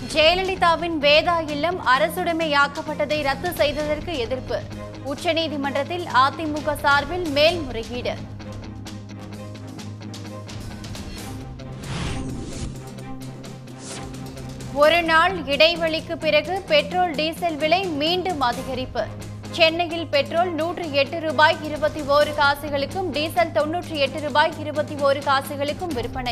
ஜெயலலிதாவின் வேதா இல்லம் அரசுடைமையாக்கப்பட்டதை ரத்து செய்ததற்கு எதிர்ப்பு உச்சநீதிமன்றத்தில் அதிமுக சார்பில் மேல்முறையீடு ஒரு நாள் இடைவெளிக்கு பிறகு பெட்ரோல் டீசல் விலை மீண்டும் அதிகரிப்பு சென்னையில் பெட்ரோல் நூற்று எட்டு ரூபாய் இருபத்தி ஓரு காசுகளுக்கும் டீசல் தொன்னூற்றி எட்டு ரூபாய் இருபத்தி ஓரு காசுகளுக்கும் விற்பனை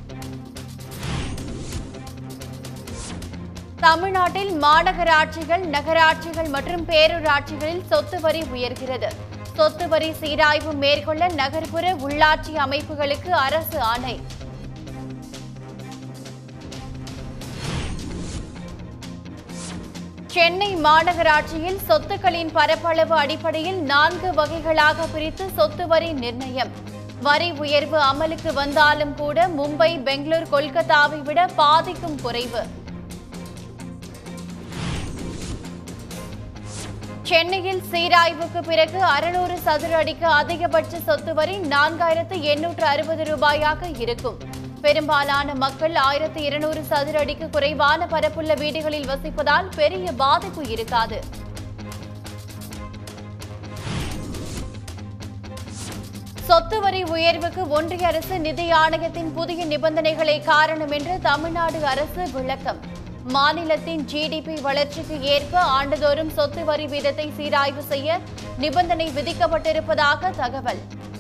தமிழ்நாட்டில் மாநகராட்சிகள் நகராட்சிகள் மற்றும் பேரூராட்சிகளில் சொத்து வரி உயர்கிறது சொத்து வரி சீராய்வு மேற்கொள்ள நகர்ப்புற உள்ளாட்சி அமைப்புகளுக்கு அரசு ஆணை சென்னை மாநகராட்சியில் சொத்துக்களின் பரப்பளவு அடிப்படையில் நான்கு வகைகளாக பிரித்து சொத்து வரி நிர்ணயம் வரி உயர்வு அமலுக்கு வந்தாலும் கூட மும்பை பெங்களூர் கொல்கத்தாவை விட பாதிக்கும் குறைவு சென்னையில் சீராய்வுக்கு பிறகு அறுநூறு சதுர அடிக்கு அதிகபட்ச சொத்து வரி நான்காயிரத்து எண்ணூற்று அறுபது ரூபாயாக இருக்கும் பெரும்பாலான மக்கள் ஆயிரத்து இருநூறு சதுர அடிக்கு குறைவான பரப்புள்ள வீடுகளில் வசிப்பதால் பெரிய பாதிப்பு இருக்காது சொத்து வரி உயர்வுக்கு ஒன்றிய அரசு நிதி ஆணையத்தின் புதிய நிபந்தனைகளை காரணம் என்று தமிழ்நாடு அரசு விளக்கம் மாநிலத்தின் ஜிடிபி வளர்ச்சிக்கு ஏற்ப ஆண்டுதோறும் சொத்து வரி வீதத்தை சீராய்வு செய்ய நிபந்தனை விதிக்கப்பட்டிருப்பதாக தகவல்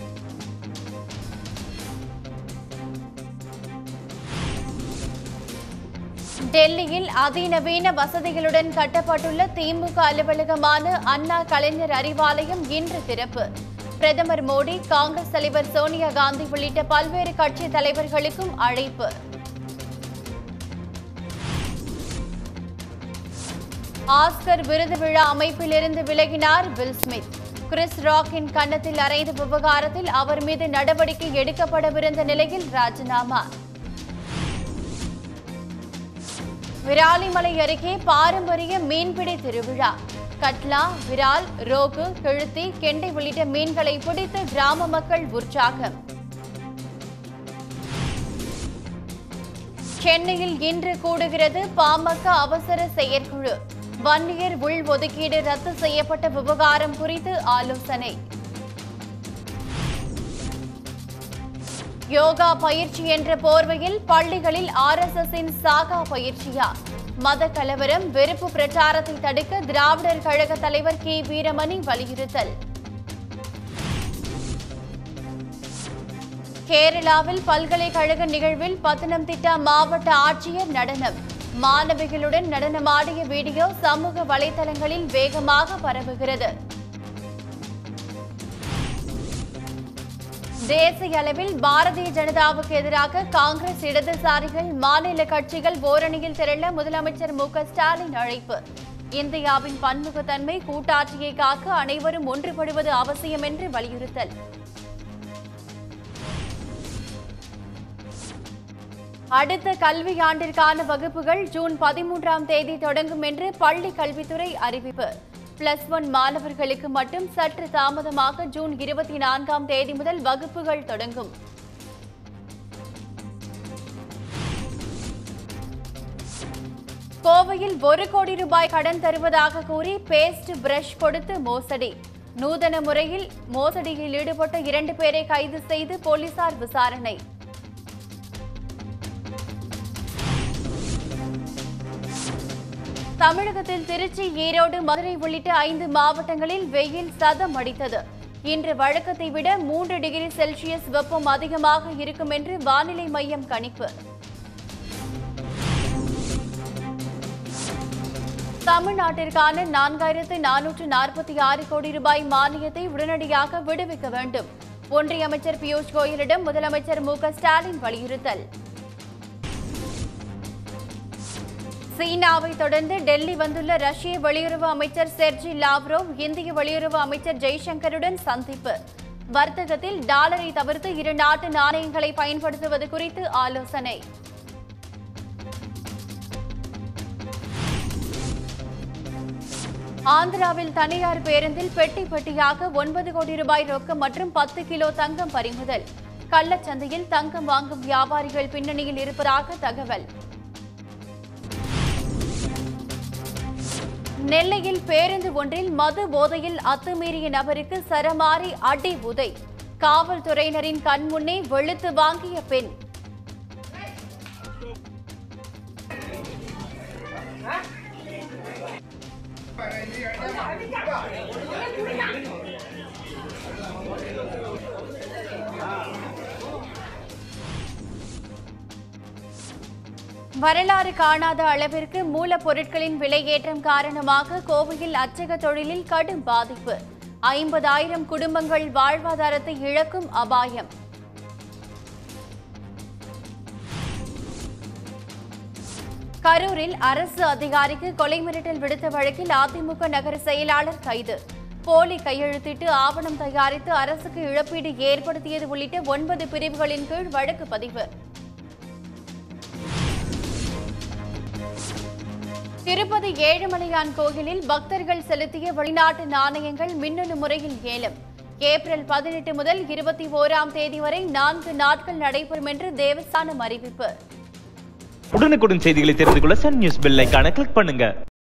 டெல்லியில் அதிநவீன வசதிகளுடன் கட்டப்பட்டுள்ள திமுக அலுவலகமான அண்ணா கலைஞர் அறிவாலயம் இன்று திறப்பு பிரதமர் மோடி காங்கிரஸ் தலைவர் சோனியா காந்தி உள்ளிட்ட பல்வேறு கட்சி தலைவர்களுக்கும் அழைப்பு ஆஸ்கர் விருது விழா அமைப்பிலிருந்து விலகினார் வில் ஸ்மித் கிறிஸ் ராக்கின் கன்னத்தில் அறைந்த விவகாரத்தில் அவர் மீது நடவடிக்கை எடுக்கப்படவிருந்த நிலையில் ராஜினாமா விராலிமலை அருகே பாரம்பரிய மீன்பிடி திருவிழா கட்லா விரால் ரோகு கெழுத்தி கெண்டை உள்ளிட்ட மீன்களை பிடித்து கிராம மக்கள் உற்சாகம் சென்னையில் இன்று கூடுகிறது பாமக அவசர செயற்குழு வன்னியர் உள் ஒதுக்கீடு ரத்து செய்யப்பட்ட விவகாரம் குறித்து ஆலோசனை யோகா பயிற்சி என்ற போர்வையில் பள்ளிகளில் ஆர்எஸ்எஸின் சாகா பயிற்சியா மத கலவரம் வெறுப்பு பிரச்சாரத்தை தடுக்க திராவிடர் கழக தலைவர் கி வீரமணி வலியுறுத்தல் கேரளாவில் பல்கலைக்கழக நிகழ்வில் பத்தனம்திட்டா மாவட்ட ஆட்சியர் நடனம் மாணவிகளுடன் நடனமாடிய வீடியோ சமூக வலைதளங்களில் வேகமாக பரவுகிறது தேசிய அளவில் பாரதிய ஜனதாவுக்கு எதிராக காங்கிரஸ் இடதுசாரிகள் மாநில கட்சிகள் ஓரணியில் திரள முதலமைச்சர் மு க ஸ்டாலின் அழைப்பு இந்தியாவின் பன்முகத்தன்மை கூட்டாட்சியை காக்க அனைவரும் ஒன்றுபடுவது அவசியம் என்று வலியுறுத்தல் அடுத்த கல்வியாண்டிற்கான வகுப்புகள் ஜூன் பதிமூன்றாம் தேதி தொடங்கும் என்று பள்ளி கல்வித்துறை அறிவிப்பு பிளஸ் ஒன் மாணவர்களுக்கு மட்டும் சற்று தாமதமாக ஜூன் இருபத்தி நான்காம் தேதி முதல் வகுப்புகள் தொடங்கும் கோவையில் ஒரு கோடி ரூபாய் கடன் தருவதாக கூறி பேஸ்ட் பிரஷ் கொடுத்து மோசடி நூதன முறையில் மோசடியில் ஈடுபட்ட இரண்டு பேரை கைது செய்து போலீசார் விசாரணை தமிழகத்தில் திருச்சி ஈரோடு மதுரை உள்ளிட்ட ஐந்து மாவட்டங்களில் வெயில் சதம் அடித்தது இன்று வழக்கத்தை விட மூன்று டிகிரி செல்சியஸ் வெப்பம் அதிகமாக இருக்கும் என்று வானிலை மையம் கணிப்பு தமிழ்நாட்டிற்கான நான்காயிரத்து நானூற்று நாற்பத்தி ஆறு கோடி ரூபாய் மானியத்தை உடனடியாக விடுவிக்க வேண்டும் ஒன்றிய அமைச்சர் பியூஷ் கோயலிடம் முதலமைச்சர் மு க ஸ்டாலின் வலியுறுத்தல் சீனாவை தொடர்ந்து டெல்லி வந்துள்ள ரஷ்ய வெளியுறவு அமைச்சர் செர்ஜி லாவ்ரோவ் இந்திய வெளியுறவு அமைச்சர் ஜெய்சங்கருடன் சந்திப்பு வர்த்தகத்தில் டாலரை தவிர்த்து இரு நாட்டு நாணயங்களை பயன்படுத்துவது குறித்து ஆலோசனை ஆந்திராவில் தனியார் பேருந்தில் பெட்டி பெட்டியாக ஒன்பது கோடி ரூபாய் ரொக்கம் மற்றும் பத்து கிலோ தங்கம் பறிமுதல் கள்ளச்சந்தையில் தங்கம் வாங்கும் வியாபாரிகள் பின்னணியில் இருப்பதாக தகவல் நெல்லையில் பேருந்து ஒன்றில் மது போதையில் அத்துமீறிய நபருக்கு சரமாரி அடி உதை காவல்துறையினரின் கண்முன்னே வெளுத்து வாங்கிய பெண் வரலாறு காணாத அளவிற்கு மூலப்பொருட்களின் விலையேற்றம் காரணமாக கோவையில் அச்சக தொழிலில் கடும் பாதிப்பு ஐம்பதாயிரம் குடும்பங்கள் வாழ்வாதாரத்தை இழக்கும் அபாயம் கரூரில் அரசு அதிகாரிக்கு கொலை மிரட்டல் விடுத்த வழக்கில் அதிமுக நகர செயலாளர் கைது போலி கையெழுத்திட்டு ஆவணம் தயாரித்து அரசுக்கு இழப்பீடு ஏற்படுத்தியது உள்ளிட்ட ஒன்பது பிரிவுகளின் கீழ் வழக்கு பதிவு திருப்பதி ஏழுமலையான் கோயிலில் பக்தர்கள் செலுத்திய வெளிநாட்டு நாணயங்கள் மின்னணு முறையில் ஏலம் ஏப்ரல் பதினெட்டு முதல் இருபத்தி ஓராம் தேதி வரை நான்கு நாட்கள் நடைபெறும் என்று தேவஸ்தானம் அறிவிப்பு உடனுக்குடன் செய்திகளை தெரிந்து கொள்ள சன் நியூஸ் பெல் ஐகானை கிளிக் பண்ணுங்க